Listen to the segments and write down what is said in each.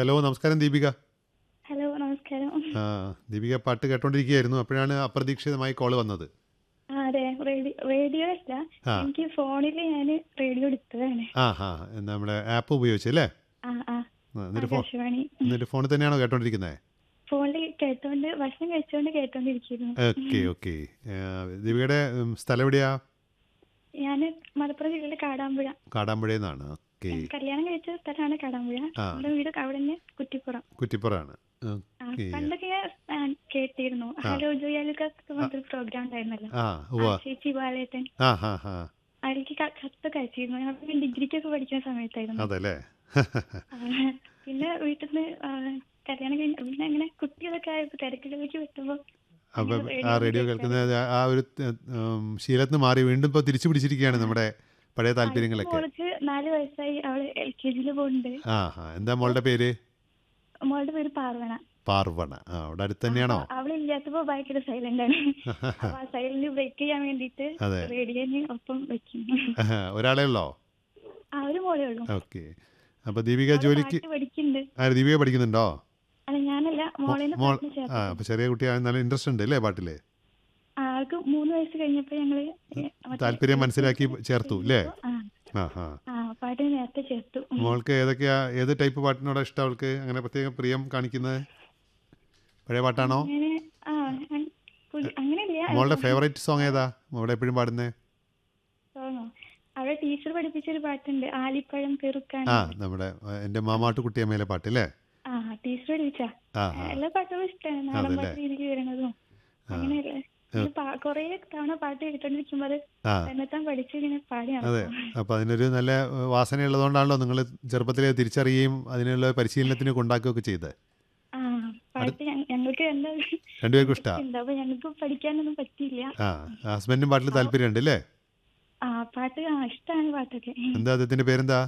Hello നമസ്കാരം Deepika hello നമസ്കാരം ആ ദീപിക പാട്ട് കേട്ടോണ്ടിരിക്കുകയായിരുന്നു അപ്പോഴാണ് അപ്രതീക്ഷിതമായി കോൾ വന്നത് ആ അതെ റേഡിയോ റേഡിയോ അല്ല ആ. എനിക്ക് ഫോണിൽ ഞാൻ റേഡിയോ എടുത്തതാണ് ആ ഹാ നമ്മുടെ ആപ്പ് ഉപയോഗിച്ചല്ലേ ആ ആ ആ, എന്നിട്ട് ഫോൺ ആകാശവാണി എന്നിട്ട് ഫോണിൽ തന്നെയാണോ കേട്ടോണ്ടിരിക്കുന്നത് ഫോണിൽ കേട്ടോണ്ട് ഭക്ഷണം കഴിച്ചോണ്ട് കേട്ടോണ്ടിരിക്കുന്നു ഓക്കെ ഓക്കെ ദീപികയുടെ ഉം, സ്ഥലം എവിടെയാ ഞാൻ മലപ്പുറം ജില്ലയിലെ കാടാമ്പുഴ കാടാമ്പുഴയെന്നാണ് ഓക്കെ കല്യാണം കഴിച്ച സ്ഥലമാണ് കാടാമ്പുഴ ആ. നമ്മുടെ വീട് അവിടെ തന്നെ കുറ്റിപ്പുറം കുറ്റിപ്പുറമാണ് ആ, ഓക്കെ പണ്ടൊക്കെ ഞാൻ ആ, കേട്ടിരുന്നു ഹലോ ജോയാലുക്കൊക്കെ പറഞ്ഞൊരു പ്രോഗ്രാം ഉണ്ടായിരുന്നല്ലോ ആ ഉവ്വ ആ, ചേച്ചി ബാലേട്ടൻ ആ ഹാ ഹാ അതിലേക്ക് ക- കത്തൊക്കെ അയച്ചിരുന്നു ഞാൻ ഡിഗ്രിക്കൊക്കെ പഠിക്കുന്ന സമയത്തായിരുന്നു അതല്ലേ ആ, പിന്നെ വീട്ടിൽ നിന്ന് കല്യാണം കഴിഞ്ഞ പിന്നെ അങ്ങനെ കുട്ടികളൊക്കെ ആയപ്പോ തിരക്കിലേക്ക് വിട്ടുമ്പോ അപ്പം അങ്ങനെ ആ radio റേഡിയോ കേൾക്കാൻ. കേൾക്കുന്ന ആ ഒരു ഉം, ശീലത്തിന് മാറി വീണ്ടും ഇപ്പോൾ തിരിച്ചു പിടിച്ചിരിക്കുകയാണ് നമ്മുടെ പഴയ താല്പര്യങ്ങളൊക്കെ മോൾക്ക് നാല് വയസ്സായി അവള് എൽ കെ ജിയിൽ പോകുന്നുണ്ട് ആ ഹാ എന്താ മോളുടെ പേര് മോളുടെ പേര് പാർവണ പാർവണ ആ അവിടെ അടുത്ത് തന്നെയാണോ അപ്പൊ അവളില്ലാത്തപ്പോ ഭയങ്കര സൈലന്റ് ആണ് അപ്പൊ ആ സൈലന്റ് ബ്രേക്ക് ചെയ്യാൻ വേണ്ടിട്ട് അതെ. റേഡിയോന് ഒപ്പം വെക്കും ഒരാളേ ഉള്ളോ ആ ഒരു മോളേ ഉള്ളൂ ഓക്കെ അപ്പോൾ ദീപിക അവള് ജോലിക്ക് പാട്ട് പഠിക്കുന്നുണ്ട് ആ ദീപിക പഠിക്കുന്നുണ്ടോ അല്ല ഞാനല്ല മോളെ മോൾ പാട്ടിന് ആ ചേർത്തു അപ്പോൾ ചെറിയ കുട്ടിയായ നല്ല ഇൻട്രസ്റ്റ് ഉണ്ട് അല്ലേ പാട്ടിൽ ആൾക്ക് മൂന്ന് വയസ്സ് കഴിഞ്ഞപ്പോ ഞങ്ങള് ഏ, മറ്റേ താല്പര്യം മനസ്സിലാക്കി ചേർത്തു അല്ലേ ആ ആ ഹാ ആ പാട്ടിന് നേരത്തെ ചേർത്തു മോൾക്ക് ഏതൊക്കെയാ ഏത് ടൈപ്പ് പാട്ടിനോടാ ഇഷ്ടം അവൾക്ക് അങ്ങനെ പ്രത്യേകം പ്രിയം കാണിക്കുന്നത് പഴയ പാട്ടാണോ അങ്ങനെ ആ അങ് പുതി- അങ്ങനെയില്ല മോളുടെ ഫേവറേറ്റ് സോങ് ഏതാ മോളുടെ എപ്പോഴും പാടുന്നത് തോന്നോ അവിടെ ടീച്ചർ പഠിപ്പിച്ചൊരു പാട്ടുണ്ട് ആലിപ്പഴം പെറുക്കാൻ ആ നമ്മുടെ ആ, എൻ്റെ മാമാട്ട് കുട്ടിയമ്മയിലെ പാട്ട് അല്ലേ ആ ടീച്ചർ പഠിപ്പിച്ച ആ ആ എല്ലാ പാട്ടുകളും ഇഷ്ടമാണ് നാടൻ അതല്ലേ? പാട്ട് രീതിക്ക് വരുന്നതും അങ്ങനെയല്ലേ ഇത് പാ- കുറേ തവണ പാട്ട് കേട്ടോണ്ടിരിക്കുമ്പോ അത് ആ തന്നെത്താൻ പഠിച്ച് ഇങ്ങനെ പാടി അതെ നടക്കും. അപ്പോൾ അതിനൊരു നല്ല ഏഹ്, വാസനയുള്ളതുകൊണ്ടാണല്ലോ നിങ്ങൾ ചെറുപ്പത്തിലെ തിരിച്ചറിയുകയും അതിനുള്ള പരിശീലനത്തിന് കൊണ്ടാക്കുകയൊക്കെ ചെയ്തത് ആ പാട്ട് ഞ- ഞങ്ങൾക്ക് എന്താ രണ്ടുപേർക്കും ഇഷ്ടമാണ് ഉണ്ട് അപ്പൊ ഞങ്ങൾക്ക് പഠിക്കാനൊന്നും പറ്റിയില്ല ആ ഹസ്ബൻഡും പാട്ടിൽ താല്പര്യമുണ്ട് അല്ലേ ആ പാട്ട് ആ ഇഷ്ടമാണ് പാട്ടൊക്കെ എന്താ അദ്ദേഹത്തിൻ്റെ പേരെന്താ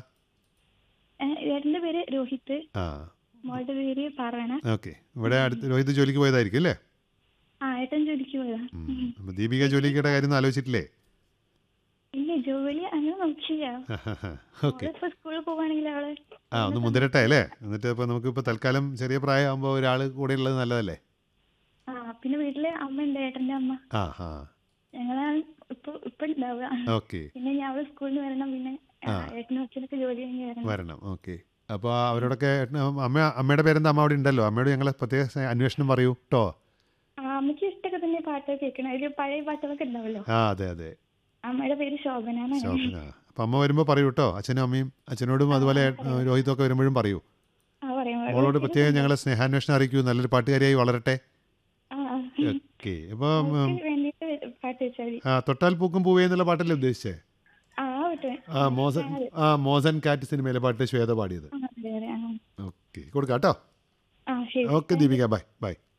ഏ, ഏട്ടന്റെ പേര് രോഹിത് ആ മോളുടെ പേര് പാർവണ ഓക്കെ ഇവിടെ അടുത്ത് രോഹിത് ജോലിക്ക് പോയതായിരിക്കും അല്ലേ ആ ഏട്ടൻ ജോലിക്ക് പോയതാ ഉം. അപ്പോൾ ദീപിക ജോലിയുടെ കാര്യം ഒന്നും ആലോചിച്ചിട്ടില്ലേ ഇല്ല ജോലി അങ്ങനെ നോക്കിയില്ല ഓക്കെ ഇപ്പൊ സ്കൂളിൽ പോവാണെങ്കിൽ അവള് ആ ഒന്ന് മുതിരട്ടെ അല്ലേ എന്നിട്ട് ഇപ്പോൾ നമുക്കിപ്പോൾ തൽക്കാലം ചെറിയ പ്രായമാകുമ്പോൾ ഒരാൾ കൂടെ ഉള്ളത് നല്ലതല്ലേ ആ പിന്നെ വീട്ടില് അമ്മ ഉണ്ട് ഏട്ടന്റെ അമ്മ ആ ആ ഞങ്ങളാണ് ഇപ്പൊ ഇപ്പൊ ഉണ്ടാവുക ഓക്കെ പിന്നെ ഞാൻ അവള് സ്കൂളിൽ നിന്ന് വരണം പിന്നെ ആ. ഏട്ടനും അച്ഛനൊക്കെ ജോലി കഴിഞ്ഞ് വരണം വരണം ഓക്കെ അപ്പോൾ അവരോടൊക്കെ ഏട്ടന് അമ്മ അമ്മയുടെ പേരെന്താ അമ്മ അവിടെ ഉണ്ടല്ലോ അമ്മയോട് ഞങ്ങൾ പ്രത്യേക സ്നേ- അന്വേഷണം പറയൂ കേട്ടോ ആ അമ്മയ്ക്ക് ഇഷ്ടമൊക്കെ തന്നെ പാട്ടൊക്കെ കേൾക്കണം അതില് പഴയ പാട്ടുകളൊക്കെ ഉണ്ടാവല്ലോ ആ അതെ അതെ അമ്മയുടെ പേര് ശോഭന എന്നാണ്. ശോഭന അപ്പം അമ്മ വരുമ്പോൾ പറയൂ കേട്ടോ അച്ഛനും അമ്മയും അച്ഛനോടും അതുപോലെ ഏ- രോഹിതൊക്കെ വരുമ്പോഴും പറയൂ ആ പറയാം പറയാം. മോളോട് പ്രത്യേകം ഞങ്ങളെ സ്നേഹാന്വേഷണം അറിയിക്കൂ നല്ലൊരു പാട്ടുകാരിയായി വളരട്ടെ ആ ആ. ഓക്കെ അപ്പം അവൾക്ക് വേണ്ടിയിട്ട് പാട്ട് വെച്ചാൽ മതി ആ തൊട്ടാൽ പൂക്കും പൂവേ എന്നുള്ള പാട്ടല്ലേ ഉദ്ദേശിച്ചേ ആ പാട്ട് ആ മോസൻ ആ മോസൻ കാറ്റ് സിനിമയിലെ പാട്ട് ശ്വേത പാടിയത് ആ, അതെ അതെ ആ ഓക്കെ കൊടുക്കാം കേട്ടോ ആ ശരി ഓക്കെ ദീപിക ബൈ ബൈ